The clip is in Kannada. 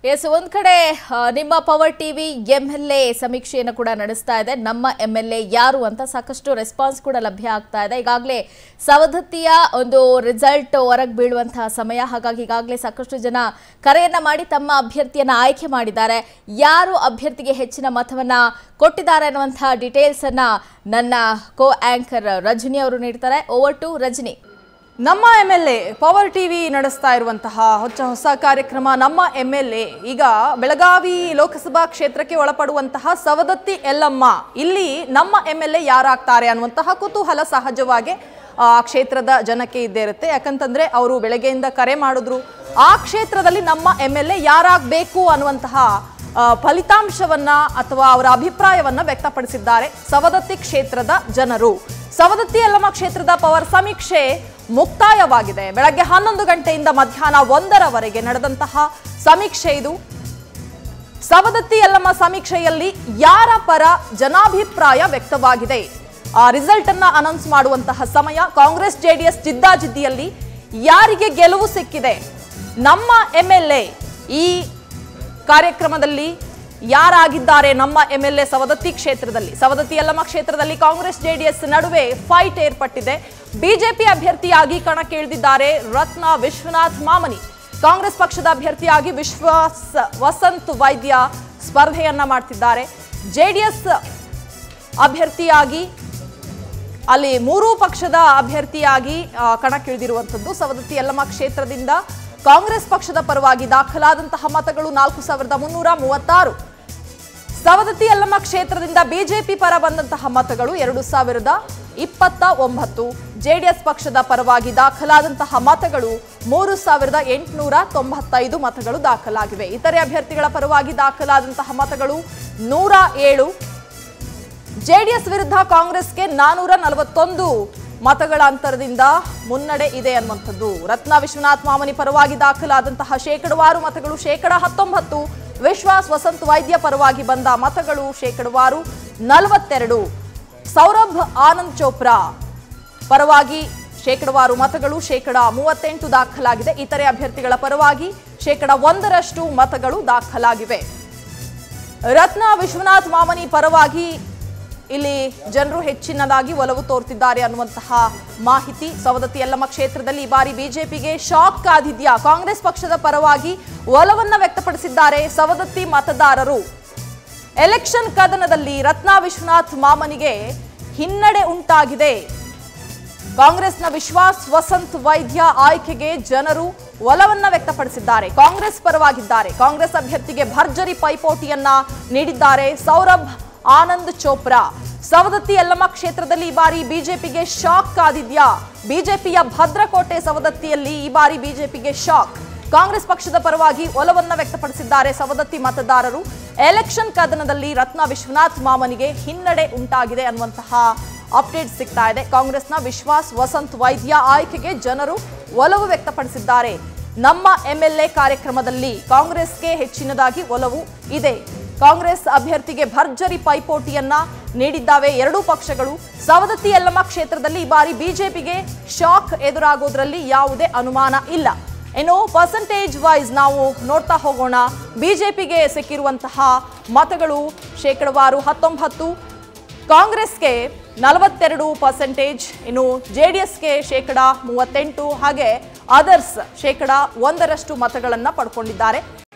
ಎಸ್ ಒಂದ್ ಕಡೆ ಆ, ನಿಮ್ಮ power TV M L A ಸಮೀಕ್ಷೆಯನ್ನು ಕೂಡ ನಡೆಸ್ತಾ ಇದೆ ನಮ್ಮ ಎಂ ಎಲ್ ಎ ಯಾರು ಅಂತ ಸಾಕಷ್ಟು ರೆಸ್ಪಾನ್ಸ್ ಕೂಡ ಲಭ್ಯ ಆಗ್ತಾ ಇದೆ ಈಗಾಗಲೇ ಸವದತ್ತಿಯ ಒಂದು ರಿಸಲ್ಟ್ ಹೊರಗೆ ಬೀಳುವಂತಹ ಸಮಯ ಹಾಗಾಗಿ ಈಗಾಗಲೇ ಸಾಕಷ್ಟು ಜನ ಕರೆಯನ್ನ ಮಾಡಿ ತಮ್ಮ ಅಭ್ಯರ್ಥಿಯನ್ನ ಆಯ್ಕೆ ಮಾಡಿದ್ದಾರೆ ಯಾರು ಅಭ್ಯರ್ಥಿಗೆ ಹೆಚ್ಚಿನ ಮತವನ್ನ ಕೊಟ್ಟಿದ್ದಾರೆ ಅನ್ನುವಂತಹ ಡೀಟೇಲ್ಸ್ ಅನ್ನ ನನ್ನ ಕೋ ಆಂಕರ್ ರಜನಿ ಅವರು ನೀಡ್ತಾರೆ ಓವರ್ ಟು ರಜನಿ ನಮ್ಮ M L A power TV ನಡೆಸ್ತಾ ಇರುವಂತಹ ಹೊಚ್ಚ ಹೊಸ ಕಾರ್ಯಕ್ರಮ ನಮ್ಮ ಎಮ್ ಎಲ್ ಎ ಈಗ ಬೆಳಗಾವಿ ಲೋಕಸಭಾ ಕ್ಷೇತ್ರಕ್ಕೆ ಒಳಪಡುವಂತಹ ಸವದತ್ತಿ ಎಲ್ಲಮ್ಮ ಇಲ್ಲಿ ನಮ್ಮ ಎಮ್ ಎಲ್ ಎ ಯಾರಾಗ್ತಾರೆ ಅನ್ನುವಂತಹ ಕುತೂಹಲ ಸಹಜವಾಗಿ ಆ ಕ್ಷೇತ್ರದ ಜನಕ್ಕೆ ಇದ್ದೇ ಇರುತ್ತೆ ಯಾಕಂತಂದ್ರೆ ಅವರು ಬೆಳಗ್ಗೆಯಿಂದ ಕರೆ ಮಾಡಿದ್ರು ಆ ಕ್ಷೇತ್ರದಲ್ಲಿ ನಮ್ಮ ಎಮ್ ಎಲ್ ಎ ಯಾರಾಗಬೇಕು ಅನ್ನುವಂತಹ ಆ, ಫಲಿತಾಂಶವನ್ನ ಅಥವಾ ಅವರ ಅಭಿಪ್ರಾಯವನ್ನ ವ್ಯಕ್ತಪಡಿಸಿದ್ದಾರೆ ಸವದತ್ತಿ ಕ್ಷೇತ್ರದ ಜನರು ಸವದತ್ತಿ ಯಲ್ಲಮ್ಮ ಕ್ಷೇತ್ರದ ಪವರ್ ಸಮೀಕ್ಷೆ ಮುಕ್ತಾಯವಾಗಿದೆ ಬೆಳಗ್ಗೆ ಹನ್ನೊಂದು ಗಂಟೆಯಿಂದ ಮಧ್ಯಾಹ್ನ ಒಂದರವರೆಗೆ ನಡೆದಂತಹ ಸಮೀಕ್ಷೆ ಇದು ಸವದತ್ತಿ ಯಲ್ಲಮ್ಮ ಸಮೀಕ್ಷೆಯಲ್ಲಿ ಯಾರ ಪರ ಜನಾಭಿಪ್ರಾಯ ವ್ಯಕ್ತವಾಗಿದೆ ಆ ರಿಸಲ್ಟ್ ಅನ್ನ ಅನೌನ್ಸ್ ಮಾಡುವಂತಹ ಸಮಯ ಕಾಂಗ್ರೆಸ್ ಜೆಡಿಎಸ್ ಜಿದ್ದಾಜಿದ್ದಿಯಲ್ಲಿ ಯಾರಿಗೆ ಗೆಲುವು ಸಿಕ್ಕಿದೆ ನಮ್ಮ ಎಂ ಎಲ್ ಎ ಈ ಕಾರ್ಯಕ್ರಮದಲ್ಲಿ ಯಾರಾಗಿದ್ದಾರೆ ನಮ್ಮ ಎಂ ಎಲ್ ಎ ಸವದತ್ತಿ ಕ್ಷೇತ್ರದಲ್ಲಿ ಸವದತ್ತಿ ಯಲ್ಲಮ್ಮ ಕ್ಷೇತ್ರದಲ್ಲಿ ಕಾಂಗ್ರೆಸ್ ಜೆಡಿಎಸ್ ನಡುವೆ ಫೈಟ್ ಏರ್ಪಟ್ಟಿದೆ ಬಿಜೆಪಿ ಅಭ್ಯರ್ಥಿಯಾಗಿ ಕಣಕ್ಕಿಳಿದಿದ್ದಾರೆ ರತ್ನ ವಿಶ್ವನಾಥ್ ಮಾಮನಿ ಕಾಂಗ್ರೆಸ್ ಪಕ್ಷದ ಅಭ್ಯರ್ಥಿಯಾಗಿ ವಿಶ್ವಾಸ್ ವಸಂತ್ ವೈದ್ಯ ಸ್ಪರ್ಧೆಯನ್ನ ಮಾಡ್ತಿದ್ದಾರೆ ಜೆಡಿಎಸ್ ಅಭ್ಯರ್ಥಿಯಾಗಿ ಅಲ್ಲಿ ಮೂರೂ ಪಕ್ಷದ ಅಭ್ಯರ್ಥಿಯಾಗಿ ಆ, ಕಣಕ್ಕಿಳಿದಿರುವಂಥದ್ದು ಸವದತ್ತಿ ಯಲ್ಲಮ್ಮ ಕ್ಷೇತ್ರದಿಂದ ಕಾಂಗ್ರೆಸ್ ಪಕ್ಷದ ಪರವಾಗಿ ದಾಖಲಾದಂತಹ ಮತಗಳು ನಾಲ್ಕು ಸಾವಿರದ ಮುನ್ನೂರ ಮೂವತ್ತಾರು ಸವದತ್ತಿ ಯಲ್ಲಮ್ಮ ಕ್ಷೇತ್ರದಿಂದ ಬಿಜೆಪಿ ಪರ ಬಂದಂತಹ ಮತಗಳು ಎರಡು ಸಾವಿರದ ಇಪ್ಪತ್ತ ಒಂಬತ್ತು ಜೆಡಿಎಸ್ ಪಕ್ಷದ ಪರವಾಗಿ ದಾಖಲಾದಂತಹ ಮತಗಳು ಮೂರು ಸಾವಿರದ ಎಂಟುನೂರ ತೊಂಬತ್ತೈದು ಮತಗಳು ದಾಖಲಾಗಿವೆ ಇತರೆ ಅಭ್ಯರ್ಥಿಗಳ ಪರವಾಗಿ ದಾಖಲಾದಂತಹ ಮತಗಳು ನೂರ ಏಳು ಜೆಡಿಎಸ್ ವಿರುದ್ಧ ಕಾಂಗ್ರೆಸ್ಗೆ ನಾನೂರ ನಲವತ್ತೊಂದು ಮತಗಳ ಅಂತರದಿಂದ ಮುನ್ನಡೆ ಇದೆ ಅನ್ನುವಂಥದ್ದು ರತ್ನ ವಿಶ್ವನಾಥ್ ಮಾಮನಿ ಪರವಾಗಿ ದಾಖಲಾದಂತಹ ಶೇಕಡವಾರು ಮತಗಳು ಶೇಕಡ ಹತ್ತೊಂಬತ್ತು ವಿಶ್ವಾಸ್ ವಸಂತ್ ವೈದ್ಯ ಪರವಾಗಿ ಬಂದ ಮತಗಳು ಶೇಕಡವಾರು ನಲವತ್ತೆರಡು ಸೌರಭ್ ಆನಂದ್ ಚೋಪ್ರಾ ಪರವಾಗಿ ಶೇಕಡವಾರು ಮತಗಳು ಶೇಕಡ ಮೂವತ್ತೆಂಟು ದಾಖಲಾಗಿದೆ ಇತರೆ ಅಭ್ಯರ್ಥಿಗಳ ಪರವಾಗಿ ಶೇಕಡ ಒಂದರಷ್ಟು ಮತಗಳು ದಾಖಲಾಗಿವೆ ರತ್ನ ವಿಶ್ವನಾಥ್ ಮಾಮನಿ ಪರವಾಗಿ ಇಲ್ಲಿ ಜನರು ಹೆಚ್ಚಿನದಾಗಿ ಒಲವು ತೋರ್ತಿದ್ದಾರೆ ಅನ್ನುವಂತಹ ಮಾಹಿತಿ ಸವದತ್ತಿ ಯಲ್ಲಮ್ಮ ಕ್ಷೇತ್ರದಲ್ಲಿ ಈ ಬಾರಿ ಬಿಜೆಪಿಗೆ ಶಾಕ್ ಕಾದಿದ್ಯಾ ಕಾಂಗ್ರೆಸ್ ಪಕ್ಷದ ಪರವಾಗಿ ಒಲವನ್ನ ವ್ಯಕ್ತಪಡಿಸಿದ್ದಾರೆ ಸವದತ್ತಿ ಮತದಾರರು ಎಲೆಕ್ಷನ್ ಕದನದಲ್ಲಿ ರತ್ನ ವಿಶ್ವನಾಥ್ ಮಾಮನಿಗೆ ಹಿನ್ನಡೆ ಉಂಟಾಗಿದೆ ಕಾಂಗ್ರೆಸ್ನ ವಿಶ್ವಾಸ್ ವಸಂತ್ ವೈದ್ಯ ಆಯ್ಕೆಗೆ ಜನರು ಒಲವನ್ನ ವ್ಯಕ್ತಪಡಿಸಿದ್ದಾರೆ ಕಾಂಗ್ರೆಸ್ ಪರವಾಗಿದ್ದಾರೆ ಕಾಂಗ್ರೆಸ್ ಅಭ್ಯರ್ಥಿಗೆ ಭರ್ಜರಿ ಪೈಪೋಟಿಯನ್ನ ನೀಡಿದ್ದಾರೆ ಸೌರಭ್ ಆನಂದ್ ಚೋಪ್ರಾ ಸವದತ್ತಿ ಯಲ್ಲಮ್ಮ ಕ್ಷೇತ್ರದಲ್ಲಿ ಈ ಬಾರಿ ಬಿಜೆಪಿಗೆ ಶಾಕ್ ಕಾದಿದ್ಯಾ ಬಿಜೆಪಿಯ ಭದ್ರಕೋಟೆ ಸವದತ್ತಿಯಲ್ಲಿ ಈ ಬಾರಿ ಬಿಜೆಪಿಗೆ ಶಾಕ್ ಕಾಂಗ್ರೆಸ್ ಪಕ್ಷದ ಪರವಾಗಿ ಒಲವನ್ನ ವ್ಯಕ್ತಪಡಿಸಿದ್ದಾರೆ ಸವದತ್ತಿ ಮತದಾರರು ಎಲೆಕ್ಷನ್ ಕದನದಲ್ಲಿ ರತ್ನ ವಿಶ್ವನಾಥ್ ಮಾಮನಿಗೆ ಹಿನ್ನಡೆ ಉಂಟಾಗಿದೆ ಅನ್ನುವಂತಹ ಅಪ್ಡೇಟ್ ಸಿಗ್ತಾ ಇದೆ ಕಾಂಗ್ರೆಸ್ನ ವಿಶ್ವಾಸ್ ವಸಂತ್ ವೈದ್ಯ ಆಯ್ಕೆಗೆ ಜನರು ಒಲವು ವ್ಯಕ್ತಪಡಿಸಿದ್ದಾರೆ ನಮ್ಮ ಎಂಎಲ್ಎ ಕಾರ್ಯಕ್ರಮದಲ್ಲಿ ಕಾಂಗ್ರೆಸ್ಗೆ ಹೆಚ್ಚಿನದಾಗಿ ಒಲವು ಇದೆ ಕಾಂಗ್ರೆಸ್ ಅಭ್ಯರ್ಥಿಗೆ ಭರ್ಜರಿ ಪೈಪೋಟಿಯನ್ನ ನೀಡಿದ್ದಾವೆ ಎರಡೂ ಪಕ್ಷಗಳು ಸವದತ್ತಿ ಯಲ್ಲಮ್ಮ ಕ್ಷೇತ್ರದಲ್ಲಿ ಈ ಬಾರಿ ಬಿಜೆಪಿಗೆ ಶಾಕ್ ಎದುರಾಗೋದ್ರಲ್ಲಿ ಯಾವುದೇ ಅನುಮಾನ ಇಲ್ಲ ಇನ್ನು ಪರ್ಸೆಂಟೇಜ್ ವೈಸ್ ನಾವು ನೋಡ್ತಾ ಹೋಗೋಣ ಬಿಜೆಪಿಗೆ ಸಿಕ್ಕಿರುವಂತಹ ಮತಗಳು ಶೇಕಡವಾರು ಹತ್ತೊಂಬತ್ತು ಕಾಂಗ್ರೆಸ್ಗೆ ನಲವತ್ತೆರಡು ಪರ್ಸೆಂಟೇಜ್ ಇನ್ನು ಜೆ ಡಿ ಎಸ್ಗೆ ಶೇಕಡ ಮೂವತ್ತೆಂಟು ಹಾಗೆ ಅದರ್ಸ್ ಶೇಕಡ ಒಂದರಷ್ಟು ಮತಗಳನ್ನು ಪಡ್ಕೊಂಡಿದ್ದಾರೆ